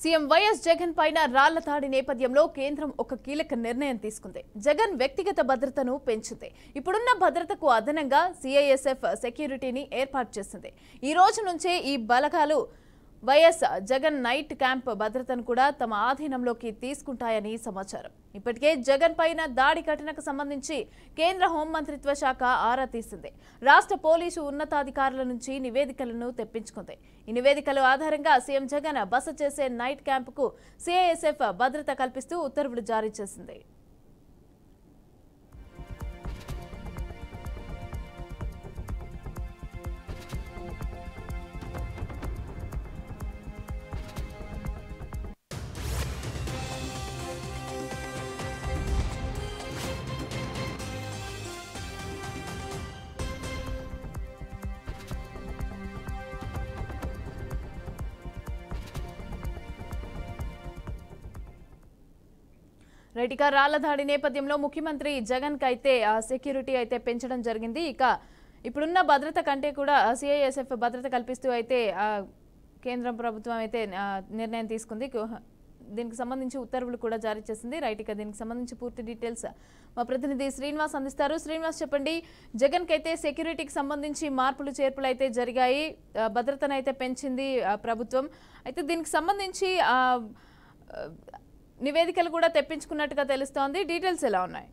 CM YS Jagan పైన రాళ్ల దాడి నేపథ్యంలో కేంద్రం ఒక కీలక నిర్ణయం తీసుకుంది జగన్ వ్యక్తిగత భద్రతను పెంచింది ఇప్పుడున్న భద్రతకు అదనంగా సిఐఎస్ఎఫ్ సెక్యూరిటీని ఏర్పాటు చేసింది ఈ రోజు నుంచే ఈ బలగాలు వైఎస్ జగన్ నైట్ క్యాంప్ భద్రతను కూడా తమ ఆధీనంలోకి తీసుకుంటాయని సమాచారం ఇప్పటికే జగన్ పైన దాడి ఘటనకు సంబంధించి కేంద్ర హోంమంత్రిత్వ శాఖ ఆరా తీసింది రాష్ట్ర పోలీసు ఉన్నతాధికారుల నుంచి నివేదికలను తెప్పించుకుంది ఈ నివేదికల ఆధారంగా సీఎం జగన్ బస చేసే నైట్ క్యాంపుకు సిఐఎస్ఎఫ్ భద్రత కల్పిస్తూ ఉత్తర్వులు జారీ చేసింది రైట్ ఇక రాళ్ల దాడి నేపథ్యంలో ముఖ్యమంత్రి జగన్ కి అయితే ఆ, సెక్యూరిటీ అయితే పెంచడం జరిగింది ఇక ఇప్పుడున్న భద్రత కంటే కూడా సిఐఎస్ఎఫ్ భద్రత కల్పిస్తూ అయితే ఆ, కేంద్ర ప్రభుత్వం అయితే ఆ, నిర్ణయం తీసుకుంది కు- దీనికి సంబంధించి ఉత్తర్వులు కూడా జారీ చేసింది రైట్ ఇక దీనికి సంబంధించి పూర్తి డీటెయిల్స్ మా ప్రతినిధి శ్రీనివాస్ అందిస్తారు శ్రీనివాస్ చెప్పండి జగన్ కి అయితే సెక్యూరిటీకి సంబంధించి మార్పులు చేర్పులు అయితే జరిగాయి ఆ, భద్రతను అయితే పెంచింది ఆ, ప్రభుత్వం అయితే దీనికి సంబంధించి ఆ, ఆ, నివేదికలు కూడా తెప్పించుకున్నట్టుగా తెలుస్తోంది డీటెయిల్స్ ఎలా ఉన్నాయి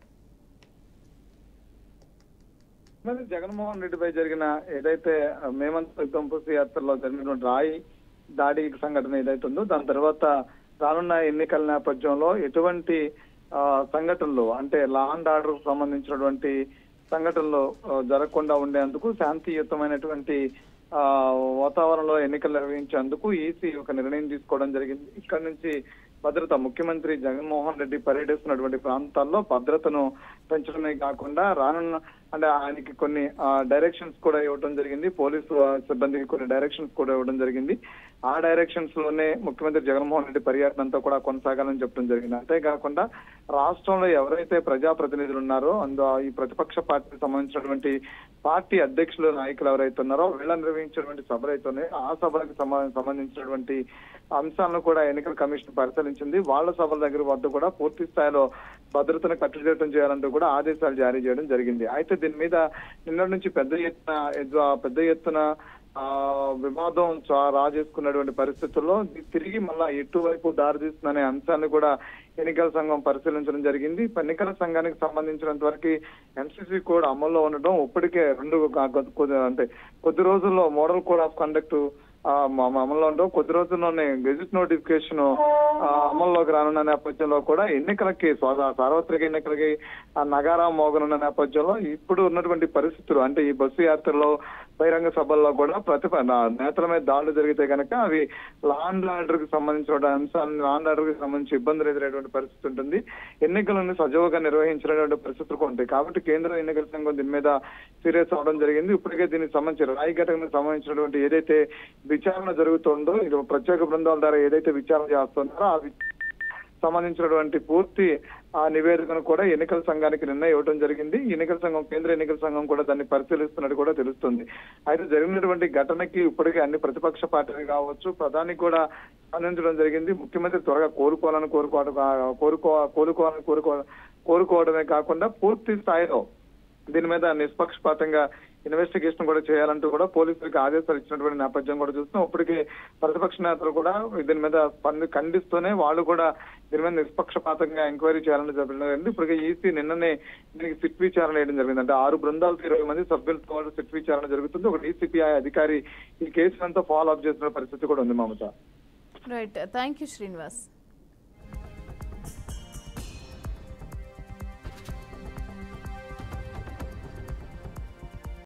మరి జగన్మోహన్ రెడ్డిపై జరిగిన ఏదైతే మేమంతా దంపతి యాత్రలో జరిగినటువంటి రాయి దాడి సంఘటన ఏదైతే ఉందో దాని తర్వాత రానున్న ఎన్నికల నేపథ్యంలో ఎటువంటి ఆ, సంఘటనలు అంటే లా అండ్ ఆర్డర్ సంబంధించినటువంటి సంఘటనలు ఆ, జరగకుండా ఉండేందుకు శాంతియుతమైనటువంటి ఆ, వాతావరణంలో ఎన్నికలు నిర్వహించేందుకు ఈసీ ఒక నిర్ణయం తీసుకోవడం జరిగింది ఇక్కడ నుంచి భద్రత ముఖ్యమంత్రి జగన్మోహన్ రెడ్డి పర్యటిస్తున్నటువంటి ప్రాంతాల్లో భద్రతను పెంచడమే కాకుండా రానున్న అంటే ఆయనకి కొన్ని డైరెక్షన్స్ కూడా ఇవ్వడం జరిగింది పోలీసు ఆ, సిబ్బందికి కొన్ని డైరెక్షన్స్ కూడా ఇవ్వడం జరిగింది ఆ డైరెక్షన్స్ లోనే ముఖ్యమంత్రి జగన్మోహన్ రెడ్డి పర్యటన అంతా కూడా కొనసాగాలని చెప్పడం జరిగింది అంతేకాకుండా రాష్ట్రంలో ఎవరైతే ప్రజాప్రతినిధులు ఉన్నారో అందు ఈ ప్రతిపక్ష పార్టీకి సంబంధించినటువంటి పార్టీ అధ్యక్షులు నాయకులు ఎవరైతే ఉన్నారో వీళ్ళ నిర్వహించినటువంటి సభలు అయితే ఉన్నాయో ఆ సభలకు సంబ- సంబంధించినటువంటి అంశాలను కూడా ఎన్నికల కమిషన్ పరిశీలించింది వాళ్ళ సభల దగ్గర వద్ద కూడా పూర్తి స్థాయిలో భద్రతను కట్టుదిట్టం చేయాలంటూ కూడా ఆదేశాలు జారీ చేయడం జరిగింది అయితే దీని మీద నిన్నటి నుంచి పెద్ద ఎత్తున ఎద్దు- పెద్ద ఎత్తున ఆ వివాదం చా- రాజేసుకున్నటువంటి పరిస్థితుల్లో ఇది తిరిగి మళ్ళా ఎటువైపు దారితీస్తుందనే అంశాన్ని కూడా ఎన్నికల సంఘం పరిశీలించడం జరిగింది ఎన్నికల సంఘానికి సంబంధించినంత వరకు ఎన్సీసీ కోడ్ అమల్లో ఉండడం ఇప్పటికే రెండు గా- కొద్ది- కొద్ది- అంటే కొద్ది రోజుల్లో మోడల్ కోడ్ ఆఫ్ కండక్ట్ ఆ, మ- మ- అమల్లో ఉండవు కొద్ది రోజుల్లోనే గెజిట్ నోటిఫికేషన్ ఆ, అమల్లోకి రానున్న నేపథ్యంలో కూడా ఎన్నికలకి స్వ- సార్వత్రిక ఎన్నికలకి ఆ నగారా మోగనున్న నేపథ్యంలో ఇప్పుడు ఉన్నటువంటి పరిస్థితులు అంటే ఈ బస్సు యాత్రలో బహిరంగ సభల్లో కూడా ప్రతిప నా- నేతల మీద దాడులు జరిగితే కనుక అవి లా అండ్ ఆర్డర్ కి సంబంధించిన అంశాలను లా అండ్ ఆర్డర్ కి సంబంధించి ఇబ్బందులు ఎదురయ్యేటువంటి పరిస్థితి ఉంటుంది ఎన్నికలను సజావుగా నిర్వహించినటువంటి పరిస్థితులు ఉంటాయి కాబట్టి కేంద్ర ఎన్నికల సంఘం దీని మీద సీరియస్ అవడం జరిగింది ఇప్పటికే దీనికి సంబంధించి రాయి ఘటనకు సంబంధించినటువంటి ఏదైతే విచారణ జరుగుతుందో ఇది ఒక ప్రత్యేక బృందాల ద్వారా ఏదైతే విచారణ చేస్తున్నారో ఆ వి- సంబంధించినటువంటి పూర్తి ఆ నివేదికను కూడా ఎన్నికల సంఘానికి నిన్న ఇవ్వడం జరిగింది ఎన్నికల సంఘం కేంద్ర ఎన్నికల సంఘం కూడా దాన్ని పరిశీలిస్తున్నట్టు కూడా తెలుస్తుంది అయితే జరిగినటువంటి ఘటనకి ఇప్పటికే అన్ని ప్రతిపక్ష పార్టీలు కావచ్చు ప్రధాని కూడా స్పందించడం జరిగింది ముఖ్యమంత్రి త్వరగా కోరుకోవాలని కోరుకోవడం కోరుకో కోరుకోవాలని కోరుకో కోరుకోవడమే కాకుండా పూర్తి స్థాయిలో దీని మీద నిష్పక్షపాతంగా ఇన్వెస్టిగేషన్ కూడా చేయాలంటూ కూడా పోలీసులకు ఆదేశాలు ఇచ్చినటువంటి నేపథ్యం కూడా చూస్తున్నాం ఇప్పటికే ప్రతిపక్ష నేతలు కూడా దీని మీద స్పంది ఖండిస్తూనే వాళ్ళు కూడా దీని మీద నిష్పక్షపాతంగా ఎంక్వైరీ చేయాలని చెప్పడం జరిగింది ఇప్పటికే ఈసీ నిన్ననే దీనికి సిట్ విచారణ వేయడం జరిగింది అంటే ఆరు బృందాలతో ఇరవై మంది సభ్యులతో కూడా సిట్ విచారణ జరుగుతుంది ఒక డీసీపీఐ అధికారి ఈ కేసునంతా ఫాలో అప్ చేస్తున్న పరిస్థితి కూడా ఉంది Mamata right thank you Srinivas